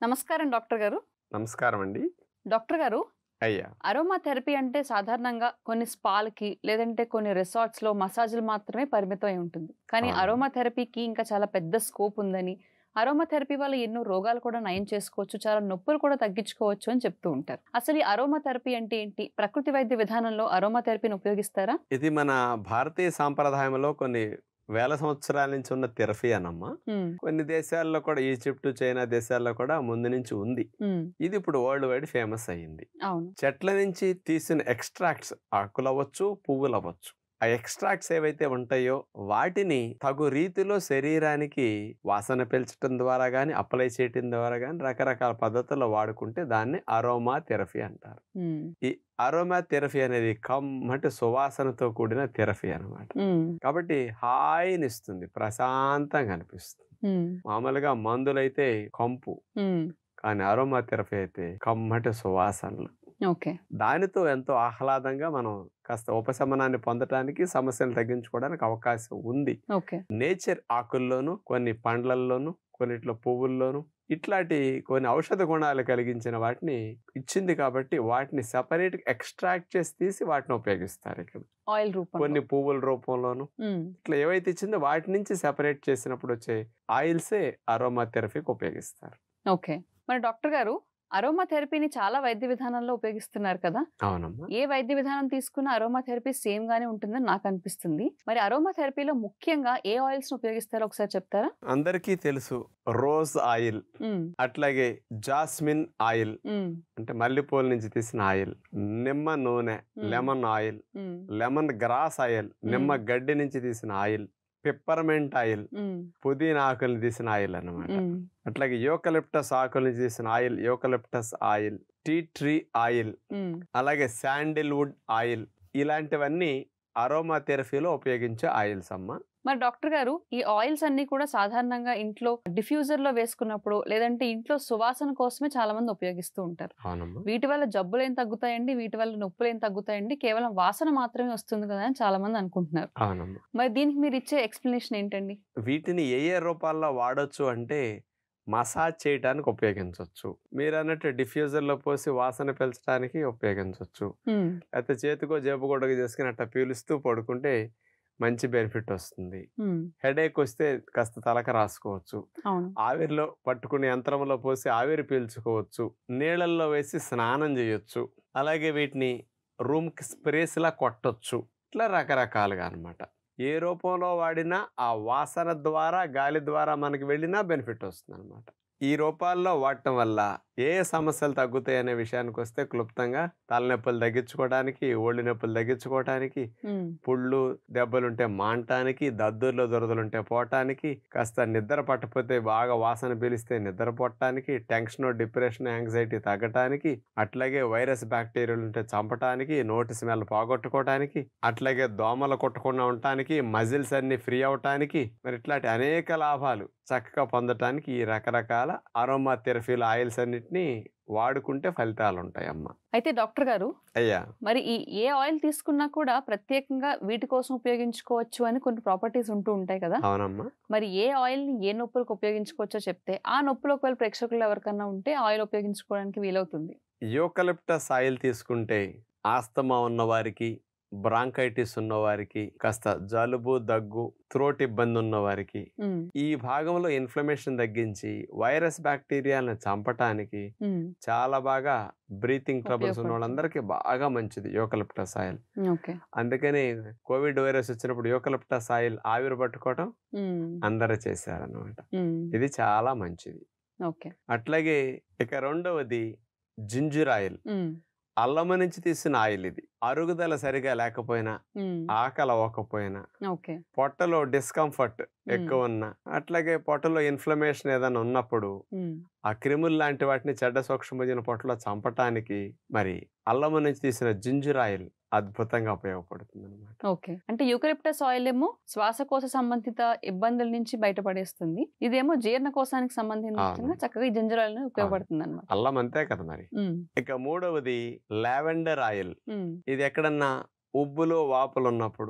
నమస్కారం డాక్టర్ గారు నమస్కారం అండి డాక్టర్ గారు అయ్యా అరోమా థెరపీ అంటే సాధారణంగా కొన్ని స్పాలకి లేదంటే కొన్ని రిసార్ట్స్ లో మసాజ్లు మాత్రమే పరిమితం అయి ఉంటుంది కానీ అవును. అరోమా థెరపీకి ఇంకా చాలా పెద్ద స్కోప్ ఉందని అరోమా థెరపీ వల్ల ఎన్నో రోగాలు కూడా నయం చేసుకోవచ్చు చాలా నొప్పులు కూడా తగ్గించుకోవచ్చు అని చెప్తూ ఉంటారు అసలు ఈ అరోమా థెరపీ అంటే ఏంటి ప్రకృతి వైద్య విధానంలో అరోమా థెరపీని ఉపయోగిస్తారా ఇది మన భారతీయ సాంప్రదాయంలో కొన్ని వేల సంవత్సరాల నుంచి ఉన్న థెరపీ అనమ్మా ఉమ్, కొన్ని దేశాల్లో కూడా ఈజిప్ట్ చైనా దేశాల్లో కూడా ముందు నుంచి ఉంది ఉమ్, ఇది ఇప్పుడు వరల్డ్ వైడ్ ఫేమస్ అయ్యింది అవును చెట్ల నుంచి తీసిన ఎక్స్ట్రాక్ట్స్ ఆకులు అవ్వచ్చు పువ్వులు అవ్వచ్చు ఆ ఎక్స్ట్రాక్ట్స్ ఏవైతే ఉంటాయో వాటిని తగు రీతిలో శరీరానికి వాసన పీల్చడం ద్వారా కానీ అప్లై చేయటం ద్వారా కానీ రకరకాల పద్ధతుల్లో వాడుకుంటే దాన్ని అరోమా థెరపీ అంటారు ఉమ్, ఈ అరోమా థెరపీ అనేది కమ్మటి సువాసనతో కూడిన థెరపీ అన్నమాట ఉమ్, కాబట్టి హాయినిస్తుంది ప్రశాంతంగా అనిపిస్తుంది ఉమ్, మామూలుగా మందులైతే కంపు ఉమ్, కానీ అరోమా థెరపీ అయితే కమ్మటి సువాసనలు ఓకే దానితో ఎంతో ఆహ్లాదంగా మనం కాస్త ఉపశమనాన్ని పొందడానికి సమస్యలు తగ్గించుకోవడానికి అవకాశం ఉంది ఓకే నేచర్ ఆకుల్లోను కొన్ని పండ్లల్లోను కొన్నిట్లో పువ్వుల్లోను ఇట్లాంటి కొన్ని ఔషధ గుణాలు కలిగించిన వాటిని ఇచ్చింది కాబట్టి వాటిని సెపరేట్ ఎక్స్ట్రాక్ట్ చేసి తీసి వాటిని ఉపయోగిస్తారు ఇక్కడ ఆయిల్ రూపం కొన్ని పువ్వుల రూపంలోను ఇట్లా ఏవైతే ఇచ్చిందో వాటి నుంచి సెపరేట్ చేసినప్పుడు వచ్చే ఆయిల్సే అరోమా థెరపీకి ఉపయోగిస్తారు ఓకే మరి డాక్టర్ గారు అరోమా థెరపీని చాలా వైద్య విధానంలో ఉపయోగిస్తున్నారు కదా అవునమ్మా ఏ వైద్య విధానం తీసుకున్న అరోమా థెరపీ సేమ్ గానే ఉంటుందని నాకు అనిపిస్తుంది మరి అరోమా థెరపీలో ముఖ్యంగా ఏ ఆయిల్స్ ను ఉపయోగిస్తారో ఒకసారి చెప్తారా అందరికీ తెలుసు రోజ్ ఆయిల్ ఉమ్, అట్లాగే జాస్మిన్ ఆయిల్ ఉమ్, అంటే మల్లెపూల నుంచి తీసిన ఆయిల్ నిమ్మ నూనె Hmm. Lemon oil um, lemongrass oil నిమ్మ గడ్డి నుంచి తీసిన ఆయిల్ పిప్పర్మెంట్ ఆయిల్ ఉమ్, పుదీనా ఆకులు తీసిన ఆయిల్ అన్నమాట ఉమ్, అట్లాగే యోకలిప్టస్ ఆకుల నుంచి తీసిన oil eucalyptus oil tea tree oil um, అలాగే శాండిల్వుడ్ ఆయిల్ ఇలాంటివన్నీ అరోమా థెరపీలో ఉపయోగించే ఆయిల్స్ అమ్మ మరి డాక్టర్ గారు ఈ ఆయిల్స్ అన్ని కూడా సాధారణంగా ఇంట్లో డిఫ్యూజర్ లో వేసుకున్నప్పుడు లేదంటే ఇంట్లో సువాసన కోసమే చాలా మంది ఉపయోగిస్తూ ఉంటారు అవునమ్మా వీటి వల్ల జబ్బులు ఏం తగ్గుతాయండి వీటి వల్ల నొప్పులు ఏం తగ్గుతాయండి కేవలం వాసన మాత్రమే వస్తుంది కదా అని చాలా మంది అనుకుంటున్నారు అవునమ్మా మరి దీనికి మీరు ఇచ్చే ఎక్స్ప్లెనేషన్ ఏంటండి వీటిని ఏ ఏ రూపాల్లో వాడొచ్చు అంటే మసాజ్ చేయడానికి ఉపయోగించవచ్చు మీరు అన్నట్టు డిఫ్యూజర్లో పోసి వాసన పీల్చడానికి ఉపయోగించవచ్చు ఉమ్, లేకపోతే చేతికో జేబు గొడగ చేసుకుని అట్లా పీలుస్తూ పడుకుంటే మంచి బెనిఫిట్ వస్తుంది ఉమ్, హెడేక్ వస్తే కాస్త తలక రాసుకోవచ్చు అవును ఆవిరిలో పట్టుకుని యంత్రంలో పోసి ఆవిరి పీల్చుకోవచ్చు నీళ్ళల్లో వేసి స్నానం చేయొచ్చు అలాగే వీటిని రూమ్కి స్ప్రేస్లా కొట్టొచ్చు ఇట్లా రకరకాలుగా అన్నమాట ఏ రూపంలో వాడినా ఆ వాసన ద్వారా గాలి ద్వారా మనకి వెళ్ళినా బెనిఫిట్ వస్తుంది అనమాట ఈ రూపాల్లో వాడటం వల్ల ఏ సమస్యలు తగ్గుతాయి అనే విషయానికి వస్తే క్లుప్తంగా తలనొప్పులు తగ్గించుకోవడానికి ఒళ్ళు నొప్పులు తగ్గించుకోవడానికి ఉమ్, పుళ్ళు దెబ్బలుంటే మానటానికి దద్దుర్లో దురదలుంటే పోవటానికి కాస్త నిద్ర పట్టకపోతే బాగా వాసన పీలిస్తే నిద్ర పొట్టడానికి టెన్షన్ డిప్రెషన్ యాంగ్జైటీ తగ్గటానికి అట్లాగే వైరస్ బ్యాక్టీరియాలు ఉంటే చంపటానికి నోటి స్మెల్ పోగొట్టుకోవటానికి అట్లాగే దోమలు కొట్టకుండా ఉండటానికి మజిల్స్ అన్ని ఫ్రీ అవటానికి మరి ఇట్లాంటి అనేక లాభాలు చక్కగా పొందటానికి ఈ రకరకాల అరోమా థెరపీల ఆయిల్స్ అన్నిటినీ వాడుకుంటే ఫలితాలు ఉంటాయి అమ్మ అయితే డాక్టర్ గారు అయ్యా మరి ఈ ఏ ఆయిల్ తీసుకున్నా కూడా ప్రత్యేకంగా వీటి కోసం ఉపయోగించుకోవచ్చు అని కొన్ని ప్రాపర్టీస్ ఉంటూ ఉంటాయి కదా అవునమ్మా మరి ఏ ఆయిల్ ని ఏ నొప్పులకు ఉపయోగించుకోవచ్చో చెప్తే ఆ నొప్పులు ఒకవేళ ప్రేక్షకులు ఎవరికన్నా ఉంటే ఆయిల్ ఉపయోగించుకోవడానికి వీలవుతుంది యూకలిప్టస్ ఆయిల్ తీసుకుంటే ఆస్తమా ఉన్నవారికి బ్రాంకైటిస్ ఉన్నవారికి కాస్త జలుబు దగ్గు థ్రోట్ ఇబ్బంది ఉన్నవారికి ఉమ్, ఈ భాగంలో ఇన్ఫ్లమేషన్ తగ్గించి వైరస్ బ్యాక్టీరియాలను చంపటానికి ఉమ్, చాలా బాగా బ్రీతింగ్ ట్రబుల్స్ ఉన్న ఉపయోగపడుతుంది. వాళ్ళందరికీ బాగా మంచిది యూకలిప్టస్ ఆయిల్ ఓకే అందుకని కోవిడ్ వైరస్ వచ్చినప్పుడు యూకలిప్టస్ ఆయిల్ ఆవిరి పట్టుకోవటం ఉమ్, అందరూ చేశారనమాట ఉమ్, ఇది చాలా మంచిది ఓకే అట్లాగే ఇక రెండవది జింజర్ ఆయిల్ ఉమ్, అల్లము నుంచి తీసిన ఆయిల్ ఇది అరుగుదల సరిగా లేకపోయినా ఉమ్, ఆకలి అవ్వకపోయినా ఓకే పొట్టలో డిస్కంఫర్ట్ ఎక్కువ ఉన్నా అట్లాగే పొట్టలో ఇన్ఫ్లమేషన్ ఏదైనా ఉన్నప్పుడు ఉమ్, ఆ క్రిములు లాంటి వాటిని చెడ్డ సూక్ష్మజీన పొట్టలో చంపటానికి మరి అల్లము నుంచి తీసిన జింజర్ ఆయిల్ అద్భుతంగా ఉపయోగపడుతుంది అనమాట ఓకే అంటే యూకలిప్టస్ ఆయిల్ ఏమో శ్వాసకోశ సంబంధిత ఇబ్బందుల నుంచి బయటపడేస్తుంది ఇదేమో జీర్ణకోశానికి సంబంధించిన అవును. చక్కగా ఈ జింజర్ ఆయిల్ ఉపయోగపడుతుంది అనమాట అల్లం అంతే కదా మరి ఇక మూడవది లావెండర్ ఆయిల్ ఇది ఎక్కడన్నా ఉబ్బులో వాపులు ఉన్నప్పుడు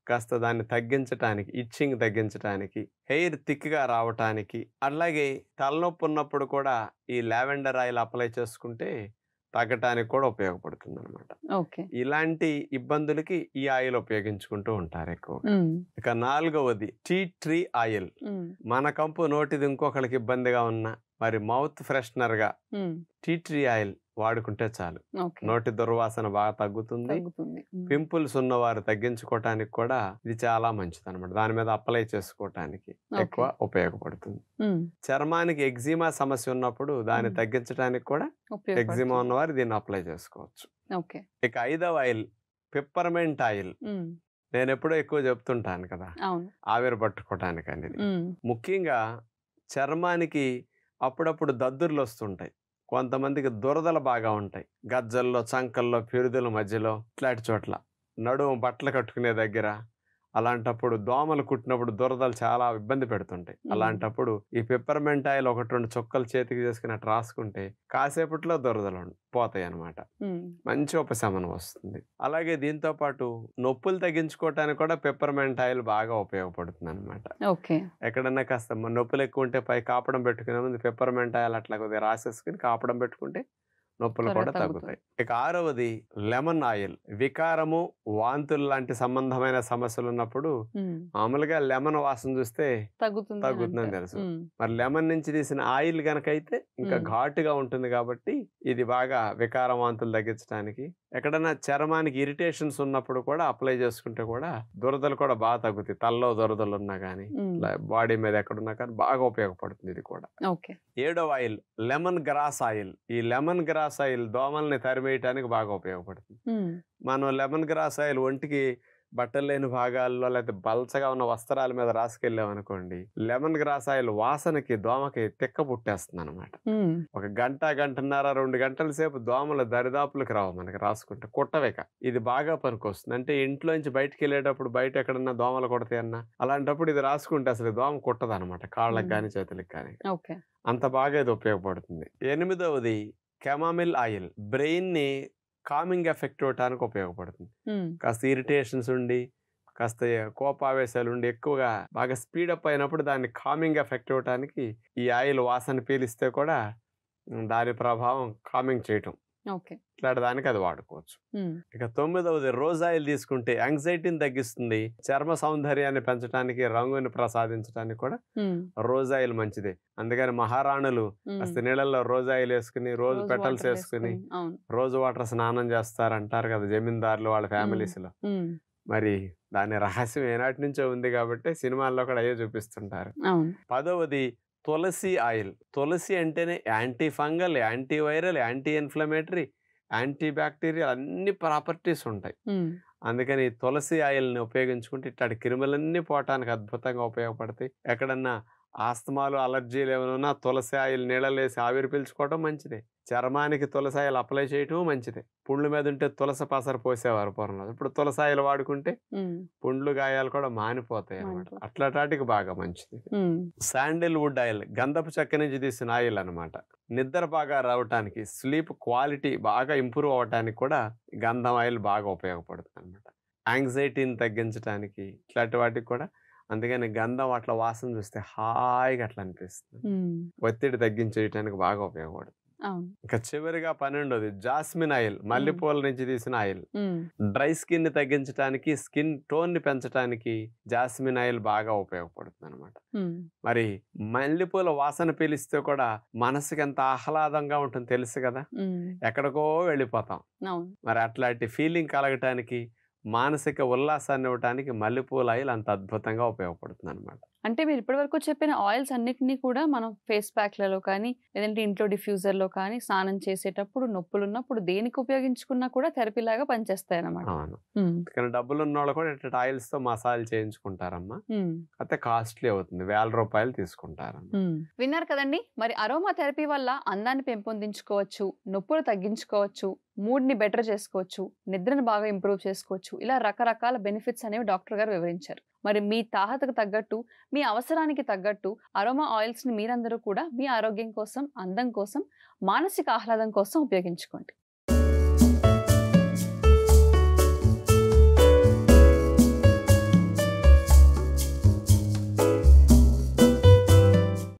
కాస్త దాన్ని తగ్గించటానికి ఇచ్చింగ్ తగ్గించటానికి హెయిర్ థిక్గా రావటానికి అలాగే తలనొప్పి ఉన్నప్పుడు కూడా ఈ లావెండర్ ఆయిల్ అప్లై చేసుకుంటే తగ్గటానికి కూడా ఉపయోగపడుతుంది అనమాట ఓకే ఇలాంటి ఇబ్బందులకి ఈ ఆయిల్ ఉపయోగించుకుంటూ ఉంటారు ఎక్కువ ఉమ్, ఇక నాలుగవది టీ ట్రీ ఆయిల్ ఉమ్, మన కంపు నోటిది ఇంకొకరికి ఇబ్బందిగా ఉన్న మరి మౌత్ ఫ్రెషనర్గా ఉమ్, టీ ట్రీ ఆయిల్ వాడుకుంటే చాలు ఓకే నోటి దుర్వాసన బాగా తగ్గుతుంది తగ్గుతుంది ఉమ్, పింపుల్స్ ఉన్నవారు తగ్గించుకోవటానికి కూడా ఇది చాలా మంచిది అనమాట దాని మీద అప్లై చేసుకోవటానికి ఎక్కువ ఉపయోగపడుతుంది ఉమ్, చర్మానికి ఎగ్జిమా సమస్య ఉన్నప్పుడు దాన్ని మ్మ్. తగ్గించడానికి కూడా ఎగ్జిమా ఉపయోగపడుతుంది. ఉన్నవారు దీన్ని అప్లై చేసుకోవచ్చు ఓకే ఇక ఐదవ ఆయిల్ పిప్పర్మెంట్ ఆయిల్ ఉమ్, నేను ఎప్పుడూ ఎక్కువ చెప్తుంటాను కదా అవును ఆవిరి పట్టుకోవటానికి అనేది ఉమ్, ముఖ్యంగా చర్మానికి అప్పుడప్పుడు దద్దుర్లు వస్తుంటాయి కొంతమందికి దురదలు బాగా ఉంటాయి గజ్జల్లో చంకల్లో పిరుదుల మధ్యలో ఇట్లాంటి చోట్ల నడుము బట్టలు కట్టుకునే దగ్గర అలాంటప్పుడు దోమలు కుట్టినప్పుడు దురదలు చాలా ఇబ్బంది పెడుతుంటాయి మ్మ్. అలాంటప్పుడు ఈ పెప్పర్మెంట్ ఆయిల్ ఒకటి రెండు చుక్కలు చేతికి చేసుకుని అట్లా రాసుకుంటే కాసేపట్లో దురదలు ఉం- పోతాయి అన్నమాట ఉమ్, మంచి ఉపశమనం వస్తుంది అలాగే దీంతో పాటు నొప్పులు తగ్గించుకోవటానికి కూడా పెప్పర్మెంట్ ఆయిల్ బాగా ఉపయోగపడుతుంది అనమాట ఓకే ఎక్కడన్నా కాస్త మ- నొప్పులు ఎక్కువ ఉంటే పై కాపడం పెట్టుకునే ముందు పెప్పర్మెంట్ ఆయిల్ అట్లా కొద్దిగా రాసేసుకుని కాపడం పెట్టుకుంటే నొప్పులు త్వరగా కూడా తగ్గుతాయి. తగ్గుతాయి ఇక ఆరవది లెమన్ ఆయిల్ వికారము వాంతులు లాంటి సంబంధమైన సమస్యలు ఉన్నప్పుడు ఉమ్, మామూలుగా లెమన్ వాసన చూస్తే తగ్గుతుంది అని తగ్గుతుందని అంటారు. తెలుసు. ఉమ్, మరి లెమన్ నుంచి తీసిన ఆయిల్ గనక అయితే ఇంకా మ్మ్. ఘాటుగా ఉంటుంది కాబట్టి ఇది బాగా వికార వాంతులు తగ్గించడానికి ఎక్కడన్నా చర్మానికి ఇరిటేషన్స్ ఉన్నప్పుడు కూడా అప్లై చేసుకుంటే కూడా దురదలు కూడా బాగా తగ్గుతాయి తలలో దురదలు ఉన్నా కానీ ఉమ్, బాడీ మీద ఎక్కడున్నా కానీ బాగా ఉపయోగపడుతుంది ఇది కూడా ఓకే ఏడవ ఆయిల్ లెమన్ గ్రాస్ ఆయిల్ ఈ లెమన్ గ్రాస్ ఆయిల్ దోమల్ని తరిమేయటానికి బాగా ఉపయోగపడుతుంది ఉమ్, మనం లెమన్ గ్రాస్ ఆయిల్ ఒంటికి బట్టలు లేని భాగాల్లో లేకపోతే బల్చగా ఉన్న వస్త్రాల మీద రాసుకెళ్ళాం అనుకోండి లెమన్ గ్రాస్ ఆయిల్ వాసనకి దోమకి తిక్క పుట్టేస్తుంది అనమాట ఉమ్, ఒక గంట గంటన్నర రెండు గంటల సేపు దోమల దరిదాపులకు రావు మనకి రాసుకుంటే కుట్టవేక ఇది బాగా పనికొస్తుంది అంటే ఇంట్లోంచి బయటికి వెళ్ళేటప్పుడు బయట ఎక్కడన్నా దోమలు కొడతాయన్నా అలాంటప్పుడు ఇది రాసుకుంటే అసలు దోమ కుట్టదు అనమాట కాళ్ళకి మ్మ్. కానీ చేతులకి కానీ ఓకే అంత బాగా ఇది ఉపయోగపడుతుంది ఎనిమిదవది కెమామిల్ ఆయిల్ బ్రెయిన్ ని కామింగ్ ఎఫెక్ట్ ఇవ్వడానికి ఉపయోగపడుతుంది ఉమ్, కాస్త ఇరిటేషన్స్ ఉండి కాస్త కోపావేశాలు ఉండి ఎక్కువగా బాగా స్పీడప్ అయినప్పుడు దాన్ని కామింగ్ ఎఫెక్ట్ ఇవ్వడానికి ఈ ఆయిల్ వాసన పీలిస్తే కూడా ఉమ్, దాని ప్రభావం కామింగ్ చేయటం ఓకే ఇట్లాంటి దానికి అది వాడుకోవచ్చు ఉమ్, ఇక తొమ్మిదవది రోజ్ ఆయిల్ తీసుకుంటే యాంగ్జైటీని తగ్గిస్తుంది చర్మ సౌందర్యాన్ని పెంచడానికి రంగుని ప్రసాదించడానికి కూడా ఉమ్, రోజ్ ఆయిల్ మంచిదే అందుకని మహారాణులు ఉమ్. కాస్త నీళ్ళల్లో రోజు ఆయిల్ వేసుకుని రోజు రోజు పెటల్స్ వాటర్ వేసుకుని వేసుకుని, అవును రోజు వాటర్ స్నానం చేస్తారు అంటారు కదా జమీందారులు వాళ్ళ ఫ్యామిలీస్ లో ఉమ్, మరి దాని రహస్యం ఏనాటి నుంచో ఉంది కాబట్టి సినిమాల్లో కూడా అయ్యే చూపిస్తుంటారు అవును పదవది తులసి ఆయిల్ తులసి అంటేనే anti fungal anti viral anti inflammatory anti bacterial అన్ని ప్రాపర్టీస్ ఉంటాయి ఉమ్, అందుకని ఈ తులసి ఆయిల్ని ఉపయోగించుకుంటే ఇట్లాంటి క్రిములన్నీ పోవటానికి అద్భుతంగా ఉపయోగపడతాయి ఎక్కడన్నా ఆస్తమాలు అలర్జీలు ఏమైనా ఉన్నా తులసి ఆయిల్ నీళ్ళలో వేసి ఆవిరి పీల్చుకోవడం మంచిదే చర్మానికి తులసి ఆయిల్ అప్లై చేయటం మంచిదే పుండ్ల మీద ఉంటే తులసి పసరు పోసేవారు పూర్వంలో ఇప్పుడు తులసి ఆయిల్ వాడుకుంటే ఉమ్, పుండ్లు గాయాలు కూడా మానిపోతాయి అనమాట మానిపోతాయి. అట్లాటాటికి బాగా మంచిది ఉమ్, శాండిల్ వుడ్ ఆయిల్ గంధపు చెక్క నుంచి తీసిన ఆయిల్ అన్నమాట నిద్ర బాగా రావటానికి స్లీప్ క్వాలిటీ బాగా ఇంప్రూవ్ అవ్వటానికి కూడా ఈ గంధం ఆయిల్ బాగా ఉపయోగపడుతుంది అనమాట యాంగ్జైటీని తగ్గించడానికి ఇట్లాంటి వాటికి కూడా అందుకని గంధం అట్లా వాసన చూస్తే హాయిగా అట్లా అనిపిస్తుంది ఉమ్, ఒత్తిడి తగ్గించేయటానికి బాగా ఉపయోగపడుతుంది అవును ఇంకా చివరిగా పన్నెండోది జాస్మిన్ ఆయిల్ మల్లెపూల నుంచి తీసిన ఆయిల్ ఉమ్, డ్రై స్కిన్ ని తగ్గించడానికి స్కిన్ టోన్ ని పెంచడానికి జాస్మిన్ ఆయిల్ బాగా ఉపయోగపడుతుంది అనమాట ఉమ్, మరి మల్లెపూల వాసన పీలిస్తే కూడా మనసుకి ఎంత ఆహ్లాదంగా ఉంటుంది తెలుసు కదా ఉమ్, ఎక్కడికో వెళ్ళిపోతాం అవును మరి అట్లాంటి ఫీలింగ్ కలగటానికి మానసిక ఉల్లాసాన్ని ఇవ్వటానికి మల్లెపూల ఆయిల్ అంత అద్భుతంగా ఉపయోగపడుతుంది అనమాట అంటే మీరు ఇప్పటివరకు చెప్పిన ఆయిల్స్ అన్నిటినీ కూడా మనం ఫేస్ ప్యాక్లలో కానీ లేదంటే ఇంట్లో డిఫ్యూజర్లో కానీ స్నానం చేసేటప్పుడు నొప్పులు ఉన్నప్పుడు దేనికి ఉపయోగించుకున్నా కూడా థెరపీ లాగా పనిచేస్తాయి అన్నమాట అవును కానీ డబ్బులు ఉన్న వాళ్ళు కూడా ఇట్లా ఆయిల్స్ తో మసాజ్ చేయించుకుంటారమ్మా అయితే కాస్ట్లీ అవుతుంది వేల రూపాయలు తీసుకుంటారమ్మా విన్నారు కదండి మరి అరోమా థెరపీ వల్ల అందాన్ని పెంపొందించుకోవచ్చు నొప్పులు తగ్గించుకోవచ్చు మూడ్ని బెటర్ చేసుకోవచ్చు నిద్రను బాగా ఇంప్రూవ్ చేసుకోవచ్చు ఇలా రకరకాల బెనిఫిట్స్ అనేవి డాక్టర్ గారు వివరించారు మరి మీ తాహతకు తగ్గట్టు మీ అవసరానికి తగ్గట్టు అరోమా ఆయిల్స్ని మీరందరూ కూడా మీ ఆరోగ్యం కోసం అందం కోసం మానసిక ఆహ్లాదం కోసం ఉపయోగించుకోండి